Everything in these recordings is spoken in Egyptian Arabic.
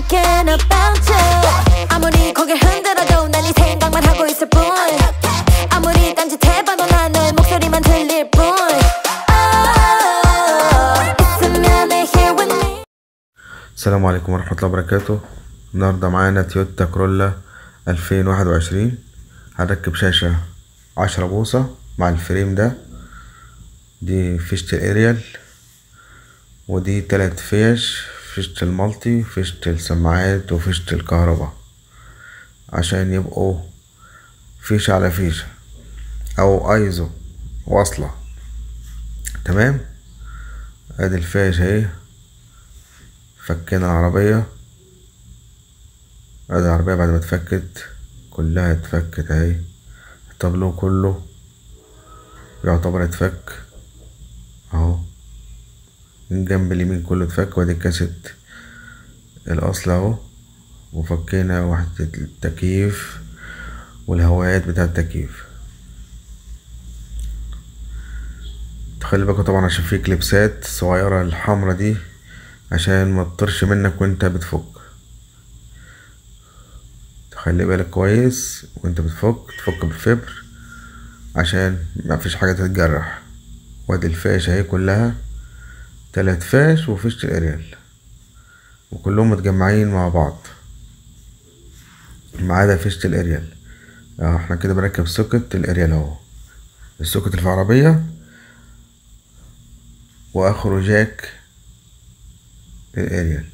thinking about you 아무리 고개 흔들어도 난 네 생각만 하고 있을 뿐 아무리 딴짓해봐도 난 너의 목소리만 들릴 뿐 oh, 있으면 here with me السلام عليكم ورحمة الله وبركاته النهاردة معانا تويوتا كرولا 2021 هنركب شاشة عشرة بوصة مع الفريم ده دي فيشة الاريال ودي تلات فيش فيشة المالتي فيشة السماعات وفيشة الكهرباء عشان يبقوا فيشة على فيشة او ايزو واصلة تمام ادي الفيش اهي فكينا العربية ادي العربية بعد ما اتفكت كلها اتفكت اهي التابلو كله يعتبر اتفك اهو من جنب اليمين كله اتفك وادي كاسة الاصل اهو وفكينا وحدة التكييف والهوايات بتاع التكييف تخلي بالك طبعا عشان في كليبسات صغيرة الحمرا دي عشان ما تطرش منك وانت بتفك تخلي بالك كويس وانت بتفك تفك بالفبر عشان ما فيش حاجة تتجرح وادي الفاش اهي كلها تلات فاش وفيشة الاريال وكلهم متجمعين مع بعض ما عدا فيشة الاريال اه احنا كده بنركب سوكت الاريال اهو السوكت اللي في العربية واخره جاك الاريال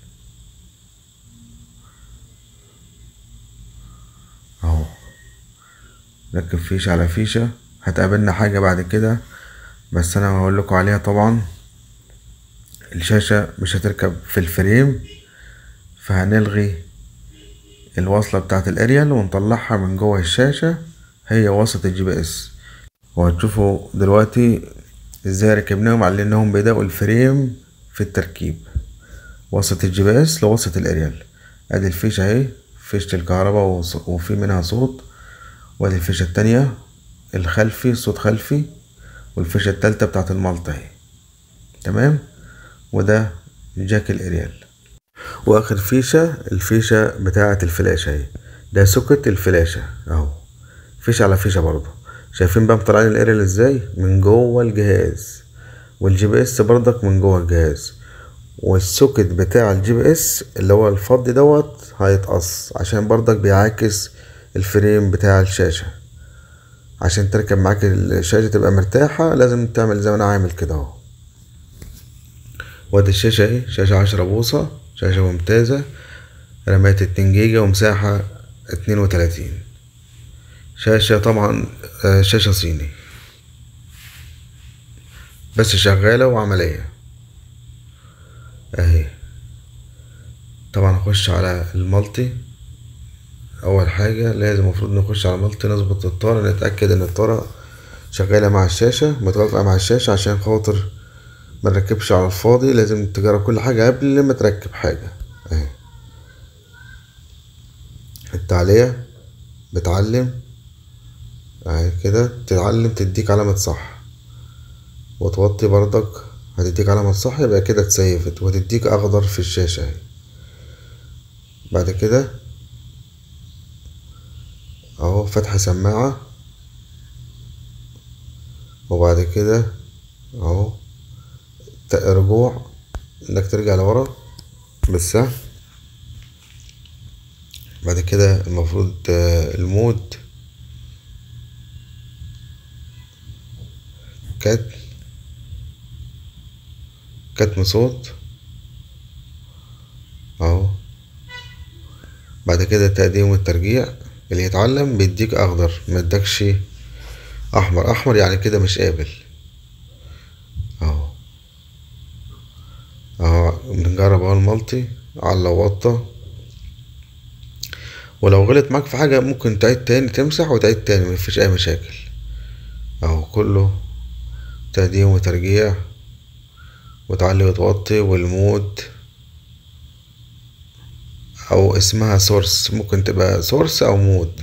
اهو نركب فيشة على فيشة هتقابلنا حاجة بعد كده بس انا هقول لكم عليها طبعا الشاشة مش هتركب في الفريم فهنلغي الوصلة بتاعة الاريال ونطلعها من جوه الشاشة هي وصلة الجي بي اس وهتشوفوا دلوقتي ازاي ركبناهم على انهم بيدقوا الفريم في التركيب وصلة الجي بي اس لوصلة الاريال ادي الفيشة اهي فيشة الكهرباء وص- وفي منها صوت وادي الفيشة التانية الخلفي صوت خلفي والفيشة التالتة بتاعت المالطة اهي تمام وده جاك الاريال واخر فيشة الفيشة بتاعة الفلاشة اهي ده سوكت الفلاشة اهو فيشة على فيشة برضه شايفين بقى مطلعين الاريال ازاي من جوه الجهاز والجي بي اس برضك من جوه الجهاز والسوكت بتاع الجي بي اس اللي هو الفضي دوت هيتقص عشان برضك بيعاكس الفريم بتاع الشاشة عشان تركب معاك الشاشة تبقى مرتاحة لازم تعمل زي ما انا عامل كده اهو وادي الشاشة اهي شاشة عشرة بوصة شاشة ممتازة رامات اتنين جيجا ومساحة اتنين وتلاتين شاشة طبعا آه، شاشة صيني بس شغالة وعملية اهي طبعا اخش على المالتي اول حاجة لازم المفروض نخش على المالتي نظبط الطارة نتأكد ان الطارة شغالة مع الشاشة متوافقة مع الشاشة عشان خاطر ما نركبش على الفاضي لازم تجرب كل حاجة قبل ما تركب حاجة اهي التعلية بتعلم اهي كده تتعلم تديك علامة صح وتوطي برضك هتديك علامة صح يبقى كده اتسيفت وتديك اخضر في الشاشة اهي بعد كده اهو فتح سماعة وبعد كده اهو ت- رجوع انك ترجع لورا بالسهم بعد كده المفروض آه، المود كتم كتم صوت اهو بعد كده التقديم والترجيع اللي يتعلم بيديك اخضر ما ادكش احمر احمر يعني كده مش قابل اهو اهو بنجرب اهو المالتي على وطة ولو غلط معاك في حاجة ممكن تعيد تاني تمسح وتعيد تاني مفيش اي مشاكل اهو كله تقديم وترجيع وتعلي وتوطي والمود او اسمها سورس ممكن تبقى سورس او مود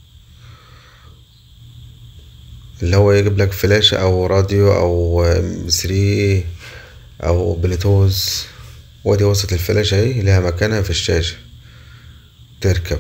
اللي هو يجيب لك فلاشة او راديو او ام 3 او بلوتوث ودي وسط الفلاشة اهي ليها مكانها في الشاشة تركب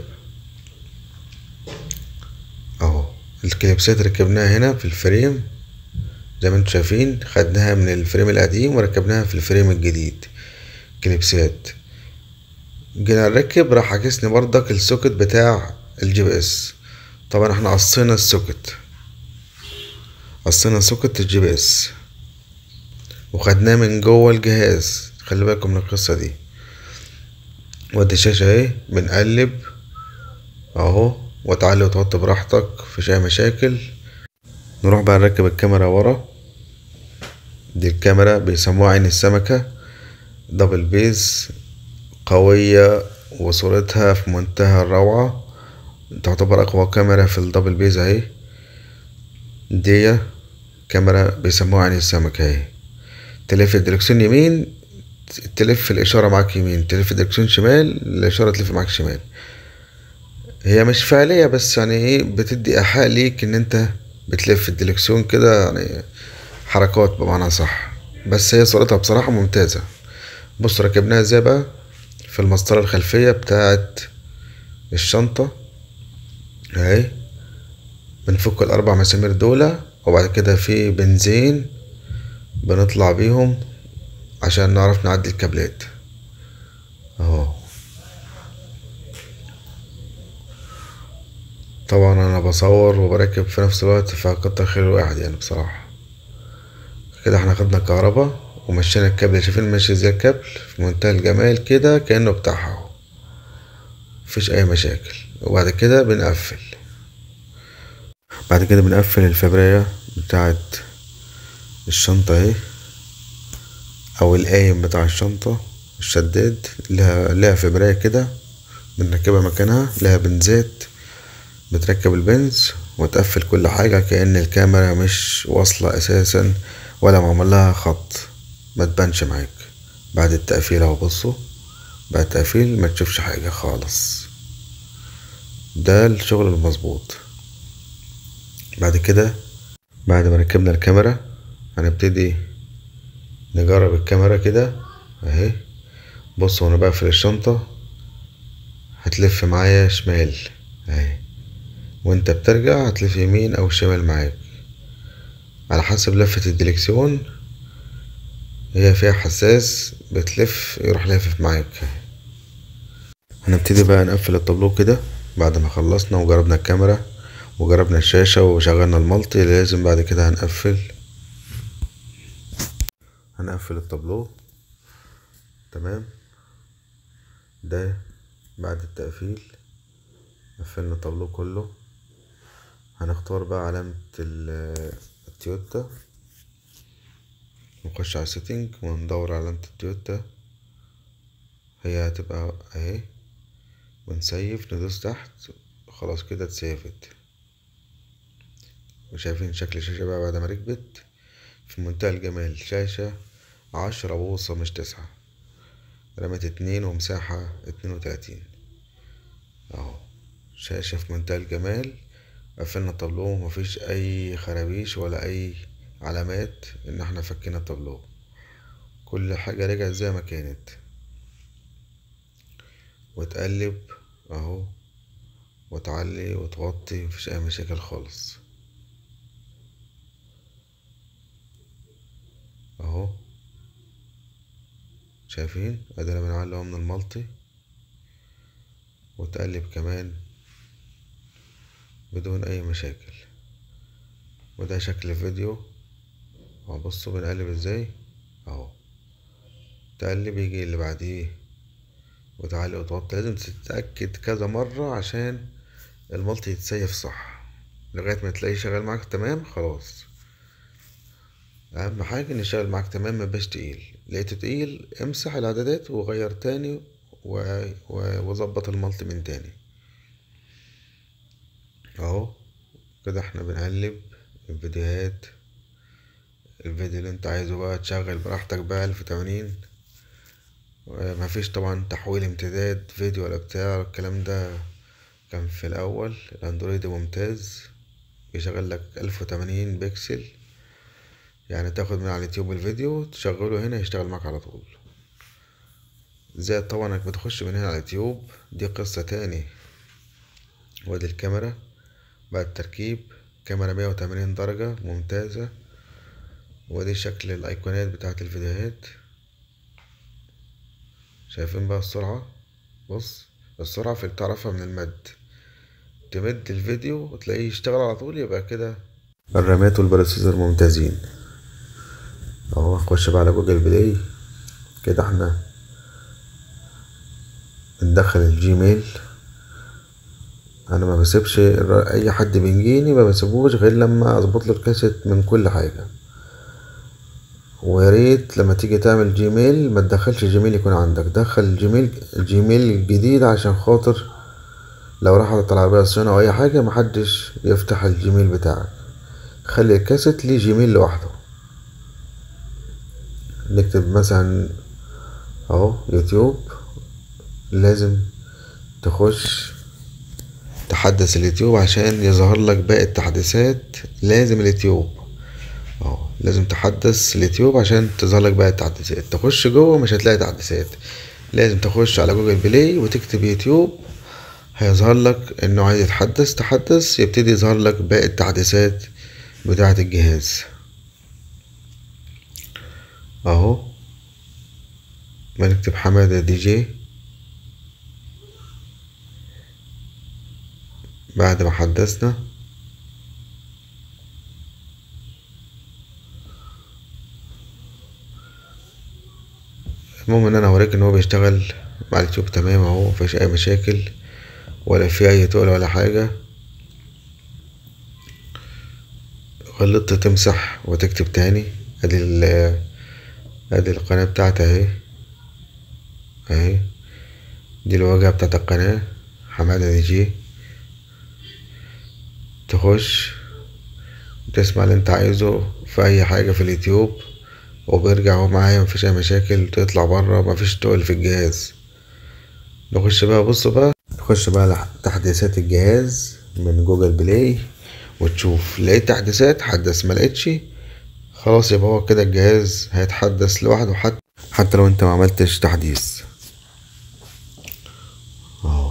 اهو الكليبسات ركبناها هنا في الفريم زي ما انتم شايفين خدناها من الفريم القديم وركبناها في الفريم الجديد كليبسات جينا نركب راح عكسني بردك السوكت بتاع الجي بي اس طبعا احنا قصينا السوكت قصينا سوكت الجي بي اس وخدناه من جوه الجهاز خلي بالكم من القصة دي ودي الشاشة اهي بنقلب اهو وتعلي وتوطي براحتك مفيش اي مشاكل نروح بقى نركب الكاميرا ورا دي الكاميرا بيسموها عين السمكة دبل بيز قوية وصورتها في منتهى الروعة تعتبر أقوى كاميرا في الدبل بيز اهي دي كاميرا بيسموها عين السمكة اهي تلف الدركسيون يمين تلف الإشارة معاك يمين تلف الدركسيون شمال الإشارة تلف معاك شمال هي مش فعالية بس يعني ايه بتدي إيحاء ليك إن أنت بتلف الدركسيون كده يعني حركات بمعنى صح بس هي صورتها بصراحة ممتازة بص ركبناها ازاي بقى في المسطرة الخلفية بتاعت الشنطة اهي بنفك الأربع مسامير دول وبعد كده في بنزين بنطلع بيهم عشان نعرف نعدي الكابلات اهو طبعا انا بصور وبركب في نفس الوقت فكتر خير الواحد يعني بصراحة كده احنا خدنا الكهرباء ومشينا الكابل شايفين ماشي ازاي الكابل في منتهى الجمال كده كأنه بتاعها اهو مفيش اي مشاكل وبعد كده بنقفل بعد كده بنقفل الفبراية بتاعت الشنطة اهي او القايم بتاع الشنطة الشداد لها لها فبراية كده بنركبها مكانها لها بنزات بتركب البنز وتقفل كل حاجة كأن الكاميرا مش واصلة أساسا ولا معمول لها خط ما تبانش معاك بعد التقفيل اهو بصوا بعد التقفيل ما تشوفش حاجة خالص ده الشغل المظبوط بعد كده بعد ما ركبنا الكاميرا هنبتدي نجرب الكاميرا كده اهي بص وانا بقفل الشنطة هتلف معايا شمال اهي وانت بترجع هتلف يمين او شمال معاك على حسب لفة الدركسيون هي فيها حساس بتلف يروح لافف معاك هنبتدي بقى نقفل الطابلو كده بعد ما خلصنا وجربنا الكاميرا وجربنا الشاشة وشغلنا المالتي لازم بعد كده هنقفل هنقفل الطابلو تمام ده بعد التقفيل قفلنا الطابلو كله هنختار بقى علامة التويوتا نخش على سيتنج وندور على علامة التويوتا هي هتبقى اهي ونسيف ندوس تحت خلاص كده اتسيفت وشايفين شكل الشاشة بقى بعد ما ركبت في منتهى الجمال شاشة عشرة بوصة مش تسعة رامات اتنين ومساحة اتنين وتلاتين اهو شاشة في منتهى الجمال قفلنا الطابلو مفيش اي خرابيش ولا اي علامات ان احنا فكينا الطابلو كل حاجة رجعت زي ما كانت وتقلب اهو وتعلي وتوطي مفيش اي مشاكل خالص اهو شايفين ادينا بنعلي من المالتي وتقلب كمان بدون اي مشاكل وده شكل الفيديو اهو بصوا بنقلب ازاي اهو تقلب يجي اللي بعديه وتعلي وتوطي لازم تتأكد كذا مرة عشان المالتي يتسيف صح لغاية ما تلاقيه شغال معاك تمام خلاص اهم حاجة ان يشتغل معاك تمام مبقاش تقيل لقيته تقيل امسح الاعدادات وغير تاني و- و- وظبط المالتي من تاني اهو كده احنا بنقلب الفيديوهات الفيديو اللي انت عايزه بقى تشغل براحتك بقى الف تمانين مفيش طبعا تحويل امتداد فيديو ولا بتاع الكلام ده كان في الاول الاندرويد ممتاز بيشغل لك الف وتمانين بكسل يعني تاخد من على اليوتيوب الفيديو تشغله هنا يشتغل معاك على طول زائد طبعا انك بتخش من هنا على اليوتيوب دي قصة تاني وادي الكاميرا بعد التركيب كاميرا مية وتمانين درجة ممتازة ودي شكل الايقونات بتاعت الفيديوهات شايفين بقى السرعة بص السرعة في بتعرفها من المد تمد الفيديو وتلاقيه يشتغل على طول يبقى كده الرامات والبروسيسور ممتازين اهو نخش بقى على جوجل بلاي كده احنا بندخل الجيميل انا ما بسيبش اي حد بيجيني ما بسيبوش غير لما اظبط له الكاسيت من كل حاجه ويا ريت لما تيجي تعمل جيميل ما تدخلش جيميل يكون عندك دخل الجيميل الجيميل الجديد عشان خاطر لو راحت العربية صيانة أو أي حاجة محدش يفتح الجيميل بتاعك خلي الكاسيت ليه جيميل لوحده نكتب مثلا اهو يوتيوب لازم تخش تحدث اليوتيوب عشان يظهر لك باقي التحديثات لازم اليوتيوب اهو لازم تحدث اليوتيوب عشان تظهر لك باقي التحديثات تخش جوه مش هتلاقي تحديثات لازم تخش على جوجل بلاي وتكتب يوتيوب هيظهر لك انه عايز يتحدث تحدث يبتدي يظهر لك باقي التحديثات بتاعة الجهاز اهو بنكتب حمادة دي جي بعد ما حدثنا المهم ان انا هوريك ان هو بيشتغل مع اليوتيوب تمام اهو مفيش اي مشاكل ولا في اي تقل ولا حاجة غلطت تمسح وتكتب تاني ادي ال ادي القناة بتاعتي اهي اهي دي الواجهة بتاعت القناة حمادة دي جي تخش وتسمع اللي انت عايزه في اي حاجة في اليوتيوب وبيرجع هو معايا مفيش اي مشاكل تطلع برا مفيش تقل في الجهاز نخش بقى بص بقى تخش بقى على تحديثات الجهاز من جوجل بلاي وتشوف لقيت تحديثات حدث ما لقيتش خلاص يبقى هو كده الجهاز هيتحدث لوحده حتى حتى لو انت ما عملتش تحديث اهو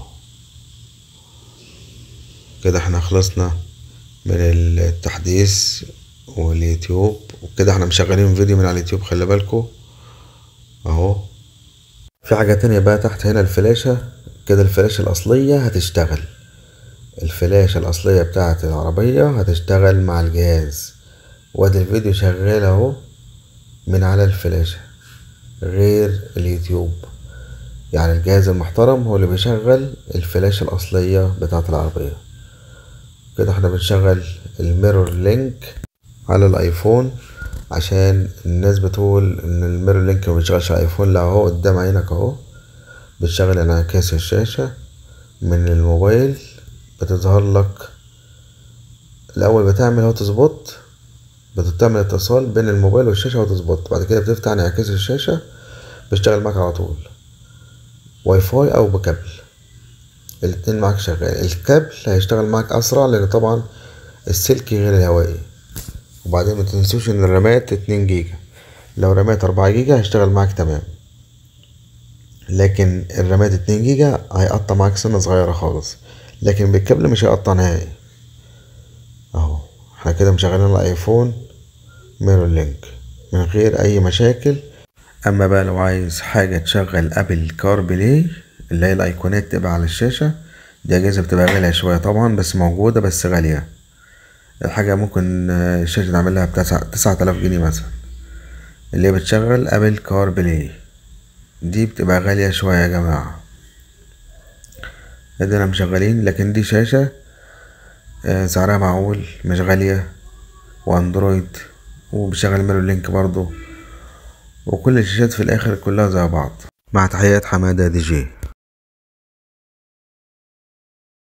كده احنا خلصنا من التحديث واليوتيوب وكده احنا مشغلين فيديو من على اليوتيوب خلي بالكو اهو في حاجة تانية بقى تحت هنا الفلاشة كده الفلاشة الأصلية هتشتغل الفلاشة الأصلية بتاعة العربية هتشتغل مع الجهاز وادي الفيديو شغال اهو من على الفلاشة غير اليوتيوب يعني الجهاز المحترم هو اللي بيشغل الفلاشة الأصلية بتاعة العربية كده احنا بنشغل الميرور لينك على الايفون عشان الناس بتقول ان الميرور لينك ما بيشتغلش على الايفون لا اهو قدام عينك اهو بتشغل انعكاس الشاشة من الموبايل بتظهر لك الاول بتعمل هوت سبوت بتعمل اتصال بين الموبايل والشاشة هوت سبوت بعد كده بتفتح انعكاس الشاشة بيشتغل معاك على طول واي فاي او بكابل الاتنين معاك شغال الكابل هيشتغل معاك اسرع لان طبعا السلكي غير الهوائي وبعدين متنسوش ان الرامات اتنين جيجا لو رامات اربعة جيجا هيشتغل معاك تمام لكن الرامات اتنين جيجا هيقطع معاك سنة صغيرة خالص لكن بالكابل مش هيقطع نهائي اهو احنا كده مشغلين الايفون ميرور لينك من غير اي مشاكل اما بقى لو عايز حاجة تشغل ابل كار بلاي اللي هي الايقونات تبقى على الشاشة دي اجهزة بتبقى غالية شوية طبعا بس موجودة بس غالية الحاجة ممكن الشاشة تعملها بتسعة تسعة آلاف جنيه مثلا اللي هي بتشغل ابل كار بلاي دي بتبقى غالية شوية يا جماعة ادينا مشغلين لكن دي شاشة سعرها معقول مش غالية واندرويد وبشغل ميرور لينك برضو وكل الشاشات في الاخر كلها زي بعض مع تحيات حمادة دي جي